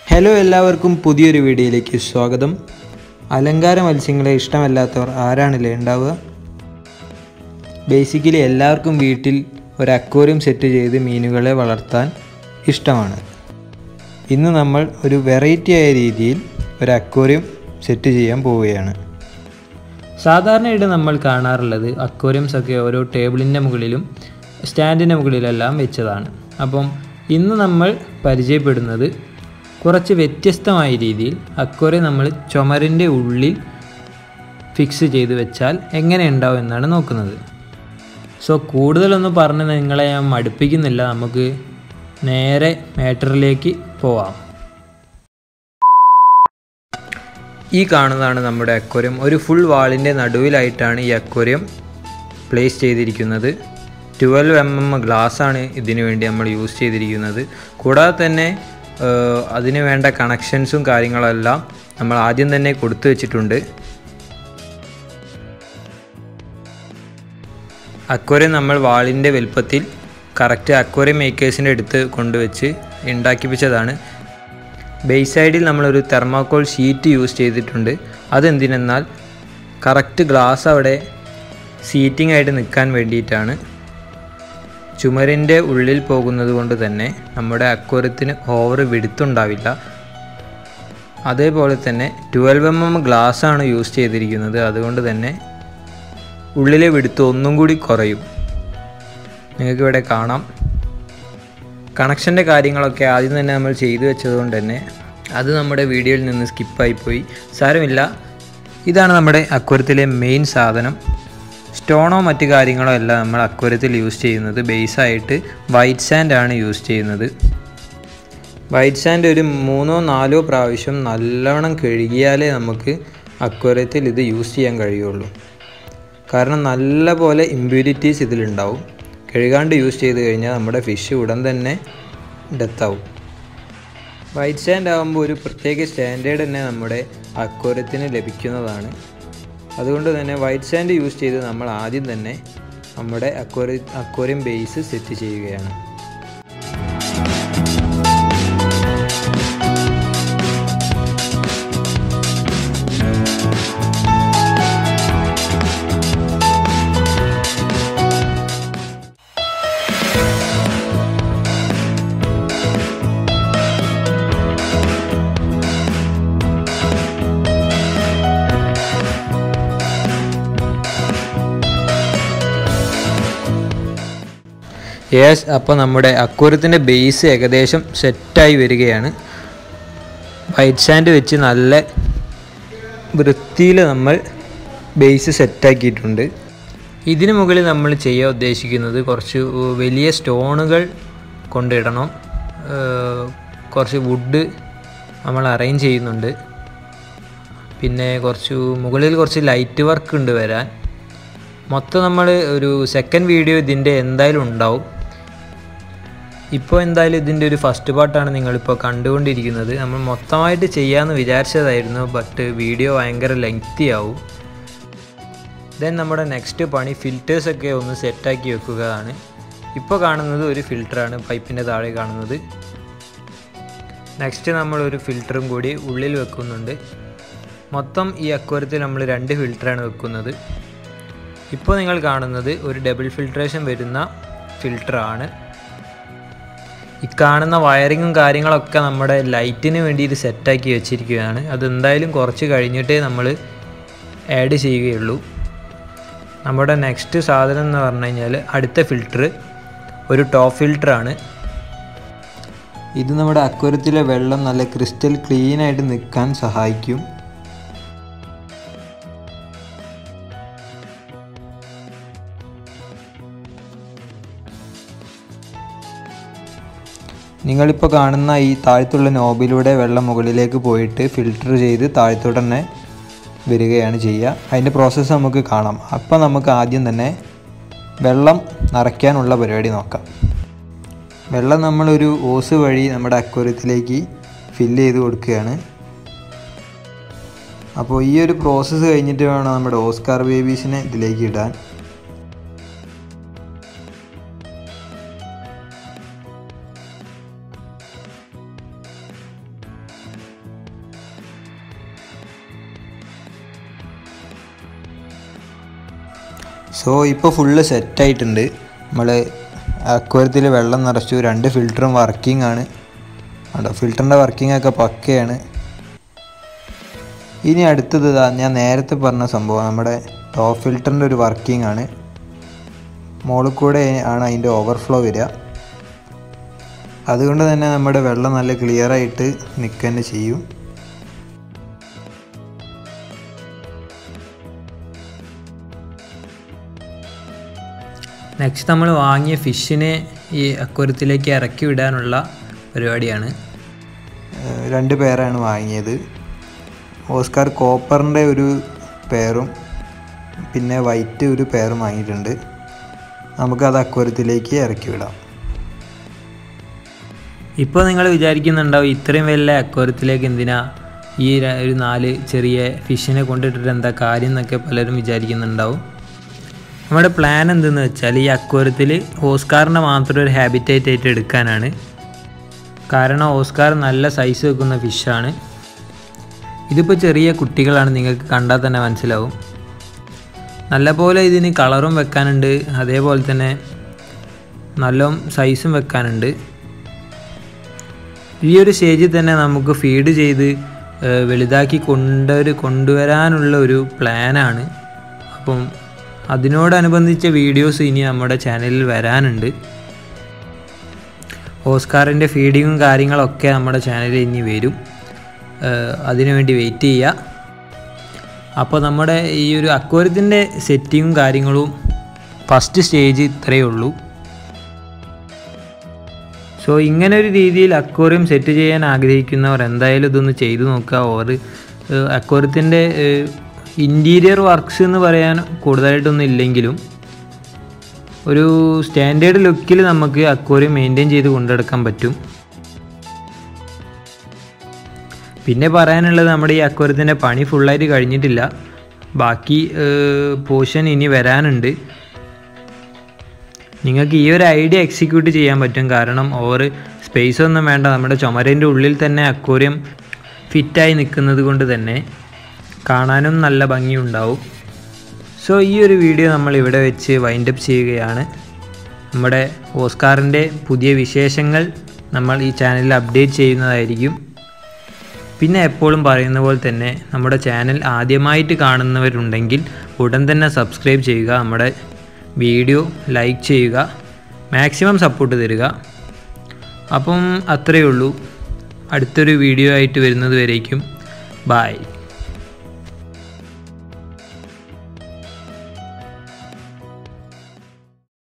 hello എല്ലാവർക്കും പുതിയൊരു വീഡിയോയിലേക്ക് സ്വാഗതം അലങ്കാര മത്സ്യങ്ങളെ ഇഷ്ടമല്ലാത്തവർ ആരാണില്ലേ ഉണ്ടാവുക ബേസിക്കലി എല്ലാവർക്കും വീട്ടിൽ ഒരു അക്വേറിയം സെറ്റ് ചെയ്ത് മീനുകളെ വളർത്താൻ ഇഷ്ടമാണ് ഇന്ന് നമ്മൾ ഒരു വെറൈറ്റി ആയ രീതിയിൽ ഒരു അക്വേറിയം സെറ്റ് ചെയ്യാൻ പോവുകയാണ് സാധാരണയായിട്ട് നമ്മൾ കാണാറുള്ളത് അക്വേറിയംസ് ഒക്കെ ഓരോ ടേബിളിൻ്റെ മുകളിലും സ്റ്റാൻഡിൻ്റെ മുകളിലെല്ലാം വെച്ചതാണ് അപ്പം ഇന്ന് നമ്മൾ പരിചയപ്പെടുന്നത് കുറച്ച് വ്യത്യസ്തമായ രീതിയിൽ അക്വേറിയം നമ്മൾ ചുമരിൻ്റെ ഉള്ളിൽ ഫിക്സ് ചെയ്ത് വെച്ചാൽ എങ്ങനെ ഉണ്ടാവും എന്നാണ് നോക്കുന്നത് സോ കൂടുതലൊന്നും പറഞ്ഞ് നിങ്ങളെ ഞാൻ മടുപ്പിക്കുന്നില്ല നമുക്ക് നേരെ മാറ്ററിലേക്ക് പോവാം ഈ കാണുന്നതാണ് നമ്മുടെ അക്വേറിയം ഒരു ഫുൾ വാളിൻ്റെ നടുവിലായിട്ടാണ് ഈ അക്വേറിയം പ്ലേസ് ചെയ്തിരിക്കുന്നത് ട്വൽവ് എം എം ഗ്ലാസ് ആണ് ഇതിനു വേണ്ടി നമ്മൾ യൂസ് ചെയ്തിരിക്കുന്നത് കൂടാതെ തന്നെ ഏഹ്, അതിന് വേണ്ട കണക്ഷൻസും കാര്യങ്ങളെല്ലാം നമ്മൾ ആദ്യം തന്നെ കൊടുത്തു വെച്ചിട്ടുണ്ട് അക്വേറിയം നമ്മൾ വാളിൻ്റെ വലുപ്പത്തിൽ കറക്റ്റ് അക്വേറിയം മേക്കേഴ്സിൻ്റെ അടുത്ത് കൊണ്ടുവച്ച് ഉണ്ടാക്കിപ്പിച്ചതാണ് ബേസ് സൈഡിൽ നമ്മളൊരു തെർമാക്കോൾ ഷീറ്റ് യൂസ് ചെയ്തിട്ടുണ്ട് അതെന്തിനെന്നാൽ കറക്റ്റ് ഗ്ലാസ് അവിടെ സീറ്റിംഗ് ആയിട്ട് നിൽക്കാൻ വേണ്ടിയിട്ടാണ് ചുമരിൻ്റെ ഉള്ളിൽ പോകുന്നത് കൊണ്ട് തന്നെ നമ്മുടെ അക്വേറിയത്തിന് ഓവർ വിടുത്തുണ്ടാവില്ല അതേപോലെ തന്നെ ട്വൽവ് എം എം ഗ്ലാസ് ആണ് യൂസ് ചെയ്തിരിക്കുന്നത് അതുകൊണ്ട് തന്നെ ഉള്ളിലെ വിടുത്ത് ഒന്നും കൂടി കുറയും നിങ്ങൾക്ക് ഇവിടെ കാണാം കണക്ഷൻ്റെ കാര്യങ്ങളൊക്കെ ആദ്യം തന്നെ നമ്മൾ ചെയ്തു വെച്ചതുകൊണ്ട് തന്നെ അത് നമ്മുടെ വീഡിയോയിൽ നിന്ന് സ്കിപ്പായി പോയി സാരമില്ല ഇതാണ് നമ്മുടെ അക്വരത്തിലെ മെയിൻ സാധനം സ്റ്റോണോ മറ്റു കാര്യങ്ങളോ അല്ല നമ്മൾ അക്വരത്തിൽ യൂസ് ചെയ്യുന്നത് ബേസായിട്ട് വൈറ്റ് സാൻഡ് ആണ് യൂസ് ചെയ്യുന്നത് വൈറ്റ് സാൻഡ് ഒരു മൂന്നോ നാലോ പ്രാവശ്യം നല്ലവണ്ണം കഴുകിയാലേ നമുക്ക് അക്വരത്തിൽ ഇത് യൂസ് ചെയ്യാൻ കഴിയുള്ളൂ കാരണം നല്ല പോലെ ഇമ്പ്യൂരിറ്റീസ് ഇതിലുണ്ടാവും കഴുകാണ്ട് യൂസ് ചെയ്ത് കഴിഞ്ഞാൽ നമ്മുടെ ഫിഷ് ഉടൻ തന്നെ ഡെത്താവും വൈറ്റ് സാൻഡ് ആകുമ്പോൾ ഒരു പ്രത്യേക സ്റ്റാൻഡേർഡ് തന്നെ നമ്മുടെ അക്വരത്തിന് ലഭിക്കുന്നതാണ് അതുകൊണ്ട് തന്നെ വൈറ്റ് സാൻഡ് യൂസ് ചെയ്ത് നമ്മൾ ആദ്യം തന്നെ നമ്മുടെ അക്വറി അക്വറിയം ബേസ് സെറ്റ് ചെയ്യുകയാണ് യെസ് അപ്പോൾ നമ്മുടെ അക്വരത്തിൻ്റെ ബേസ് ഏകദേശം സെറ്റായി വരികയാണ് വൈറ്റ് സാൻഡ് വെച്ച് നല്ല വൃത്തിയിൽ നമ്മൾ ബേസ് സെറ്റാക്കിയിട്ടുണ്ട് ഇതിന് മുകളിൽ നമ്മൾ ചെയ്യാൻ ഉദ്ദേശിക്കുന്നത് കുറച്ച് വലിയ സ്റ്റോണുകൾ കൊണ്ടിടണം ഏഹ് കുറച്ച് വുഡ് നമ്മൾ അറേഞ്ച് ചെയ്യുന്നുണ്ട് പിന്നെ കുറച്ച് മുകളിൽ കുറച്ച് ലൈറ്റ് വർക്ക് ഉണ്ട് വരാൻ മൊത്തം നമ്മൾ ഒരു സെക്കൻഡ് വീഡിയോ ഇതിൻ്റെ എന്തായാലും ഉണ്ടാവും ഇപ്പോൾ എന്തായാലും ഇതിൻ്റെ ഒരു ഫസ്റ്റ് പാർട്ടാണ് നിങ്ങളിപ്പോൾ കണ്ടുകൊണ്ടിരിക്കുന്നത് നമ്മൾ മൊത്തമായിട്ട് ചെയ്യാമെന്ന് വിചാരിച്ചതായിരുന്നു ബട്ട് വീഡിയോ ഭയങ്കര ലെങ്തി ആവും ദെൻ നമ്മുടെ നെക്സ്റ്റ് പണി ഫിൽറ്റേഴ്സൊക്കെ ഒന്ന് സെറ്റാക്കി വെക്കുകയാണ് ഇപ്പോൾ കാണുന്നത് ഒരു ഫിൽറ്ററാണ് പൈപ്പിൻ്റെ താഴെ കാണുന്നത് നെക്സ്റ്റ് നമ്മൾ ഒരു ഫിൽറ്ററും കൂടി ഉള്ളിൽ വെക്കുന്നുണ്ട് മൊത്തം ഈ അക്വരത്തിൽ നമ്മൾ രണ്ട് ഫിൽറ്ററാണ് വെക്കുന്നത് ഇപ്പോൾ നിങ്ങൾ കാണുന്നത് ഒരു ഡബിൾ ഫിൽട്രേഷൻ വരുന്ന ഫിൽറ്ററാണ് ഈ കാണുന്ന വയറിങ്ങും കാര്യങ്ങളൊക്കെ നമ്മുടെ ലൈറ്റിന് വേണ്ടിയിട്ട് സെറ്റാക്കി വെച്ചിരിക്കുകയാണ് അതെന്തായാലും കുറച്ച് കഴിഞ്ഞിട്ടേ നമ്മൾ ആഡ് ചെയ്യുകയുള്ളൂ നമ്മുടെ നെക്സ്റ്റ് സാധനം എന്ന് പറഞ്ഞു കഴിഞ്ഞാൽ അടുത്ത ഫിൽറ്റർ ഒരു ടോപ്പ് ഫിൽറ്ററാണ് ഇത് നമ്മുടെ അക്വരത്തിലെ വെള്ളം നല്ല ക്രിസ്റ്റൽ ക്ലീൻ ആയിട്ട് നിൽക്കാൻ സഹായിക്കും നിങ്ങളിപ്പോൾ കാണുന്ന ഈ താഴത്തുള്ള നോബിലൂടെ വെള്ളം മുകളിലേക്ക് പോയിട്ട് ഫിൽട്ടർ ചെയ്ത് താഴത്തോട്ട് തന്നെ വരികയാണ് ചെയ്യുക അതിൻ്റെ പ്രോസസ്സ് നമുക്ക് കാണാം അപ്പോൾ നമുക്ക് ആദ്യം തന്നെ വെള്ളം നിറയ്ക്കാനുള്ള പരിപാടി നോക്കാം വെള്ളം നമ്മളൊരു ഓസ് വഴി നമ്മുടെ അക്വരത്തിലേക്ക് ഫില്ല് ചെയ്ത് കൊടുക്കുകയാണ് അപ്പോൾ ഈ ഒരു പ്രോസസ്സ് കഴിഞ്ഞിട്ട് വേണം നമ്മുടെ ഓസ്കാർ ബേബീസിനെ ഇതിലേക്ക് ഇടാൻ സോ ഇപ്പോൾ ഫുള്ള് സെറ്റായിട്ടുണ്ട് നമ്മൾ അക്വരത്തിൽ വെള്ളം നിറച്ചു രണ്ട് ഫിൽറ്ററും വർക്കിംഗ് ആണ് കണ്ടോ ഫിൽറ്ററിൻ്റെ വർക്കിംഗ് ഒക്കെ പക്കയാണ് ഇനി അടുത്തത് ഇതാ ഞാൻ നേരത്തെ പറഞ്ഞ സംഭവം നമ്മുടെ ടോപ്പ് ഫിൽറ്ററിൻ്റെ ഒരു വർക്കിംഗ് ആണ് മുകളിൽ കൂടെ ആണ് അതിൻ്റെ ഓവർഫ്ലോ വരിക അതുകൊണ്ട് തന്നെ നമ്മുടെ വെള്ളം നല്ല ക്ലിയർ ആയിട്ട് നിൽക്കുക തന്നെ ചെയ്യും നെക്സ്റ്റ് നമ്മൾ വാങ്ങിയ ഫിഷിനെ ഈ അക്വരത്തിലേക്ക് ഇറക്കി വിടാനുള്ള പരിപാടിയാണ് രണ്ട് പേരാണ് വാങ്ങിയത് ഓസ്കാർ കോപ്പറിൻ്റെ ഒരു പേരും പിന്നെ വൈറ്റ് ഒരു പേരും വാങ്ങിയിട്ടുണ്ട് നമുക്കത് അക്വരത്തിലേക്ക് ഇറക്കി വിടാം ഇപ്പോൾ നിങ്ങൾ വിചാരിക്കുന്നുണ്ടാവും ഇത്രയും വലിയ അക്വരത്തിലേക്ക് എന്തിനാ ഈ ര- ഒരു നാല് ചെറിയ ഫിഷിനെ കൊണ്ടിട്ടിട്ട് എന്താ കാര്യം എന്നൊക്കെ പലരും വിചാരിക്കുന്നുണ്ടാവും നമ്മുടെ പ്ലാൻ എന്തെന്ന് വെച്ചാൽ ഈ അക്വരത്തിൽ ഓസ്കാറിനെ മാത്രം ഒരു ഹാബിറ്റേറ്റ് ആയിട്ട് എടുക്കാനാണ് കാരണം ഓസ്കാർ നല്ല സൈസ് വെക്കുന്ന ഫിഷാണ് ഇതിപ്പോൾ ചെറിയ കുട്ടികളാണ് നിങ്ങൾക്ക് കണ്ടാൽ തന്നെ മനസ്സിലാവും നല്ലപോലെ ഇതിന് കളറും വെക്കാനുണ്ട് അതേപോലെ തന്നെ നല്ല സൈസും വെക്കാനുണ്ട് ഈ ഒരു സ്റ്റേജിൽ തന്നെ നമുക്ക് ഫീഡ് ചെയ്ത് ഏഹ്, വലുതാക്കി കൊണ്ടൊരു കൊണ്ടുവരാനുള്ള ഒരു പ്ലാനാണ് അപ്പം അതിനോടനുബന്ധിച്ച വീഡിയോസ് ഇനി നമ്മുടെ ചാനലിൽ വരാനുണ്ട് ഓസ്കാറിൻ്റെ ഫീഡിങ്ങും കാര്യങ്ങളൊക്കെ നമ്മുടെ ചാനലിൽ ഇനി വരും ഏഹ്, അതിനുവേണ്ടി വെയിറ്റ് ചെയ്യുക അപ്പോൾ നമ്മുടെ ഈ ഒരു അക്വരത്തിൻ്റെ സെറ്റിങ്ങും കാര്യങ്ങളും ഫസ്റ്റ് സ്റ്റേജ് ഇത്രയേ ഉള്ളൂ സോ ഇങ്ങനെ ഒരു രീതിയിൽ അക്വറിയം സെറ്റ് ചെയ്യാൻ ആഗ്രഹിക്കുന്നവർ എന്തായാലും ഇതൊന്ന് ചെയ്തു നോക്കുക ഓർ അക്വറിയത്തിൻ്റെ ഇൻറ്റീരിയർ വർക്ക്സ് എന്ന് പറയാൻ കൂടുതലായിട്ടൊന്നും ഇല്ലെങ്കിലും ഒരു സ്റ്റാൻഡേർഡ് ലുക്കിൽ നമുക്ക് അക്വറിയം മെയിൻറ്റെയിൻ ചെയ്ത് കൊണ്ടെടുക്കാൻ പറ്റും പിന്നെ പറയാനുള്ളത് നമ്മുടെ ഈ അക്വരത്തിൻ്റെ പണി ഫുള്ളായിട്ട് കഴിഞ്ഞിട്ടില്ല ബാക്കി പോർഷൻ ഇനി വരാനുണ്ട് നിങ്ങൾക്ക് ഈ ഒരു ഐഡിയ എക്സിക്യൂട്ട് ചെയ്യാൻ പറ്റും കാരണം ഓവർ സ്പേസ് ഒന്നും വേണ്ട നമ്മുടെ ചുമരിൻ്റെ ഉള്ളിൽ തന്നെ അക്വറിയം ഫിറ്റായി നിൽക്കുന്നത് കൊണ്ട് തന്നെ കാണാനും നല്ല ഭംഗിയുണ്ടാവും സോ ഈ ഒരു വീഡിയോ നമ്മൾ ഇവിടെ വെച്ച് വൈൻഡപ്പ് ചെയ്യുകയാണ് നമ്മുടെ ഓസ്കാറിൻ്റെ പുതിയ വിശേഷങ്ങൾ നമ്മൾ ഈ ചാനലിൽ അപ്ഡേറ്റ് ചെയ്യുന്നതായിരിക്കും പിന്നെ എപ്പോഴും പറയുന്ന പോലെ തന്നെ നമ്മുടെ ചാനൽ ആദ്യമായിട്ട് കാണുന്നവരുണ്ടെങ്കിൽ ഉടൻ തന്നെ സബ്സ്ക്രൈബ് ചെയ്യുക നമ്മുടെ വീഡിയോ ലൈക്ക് ചെയ്യുക മാക്സിമം സപ്പോർട്ട് തരിക അപ്പം അത്രയേ ഉള്ളൂ അടുത്തൊരു വീഡിയോ ആയിട്ട് വരുന്നത് വരേക്കും ബായ്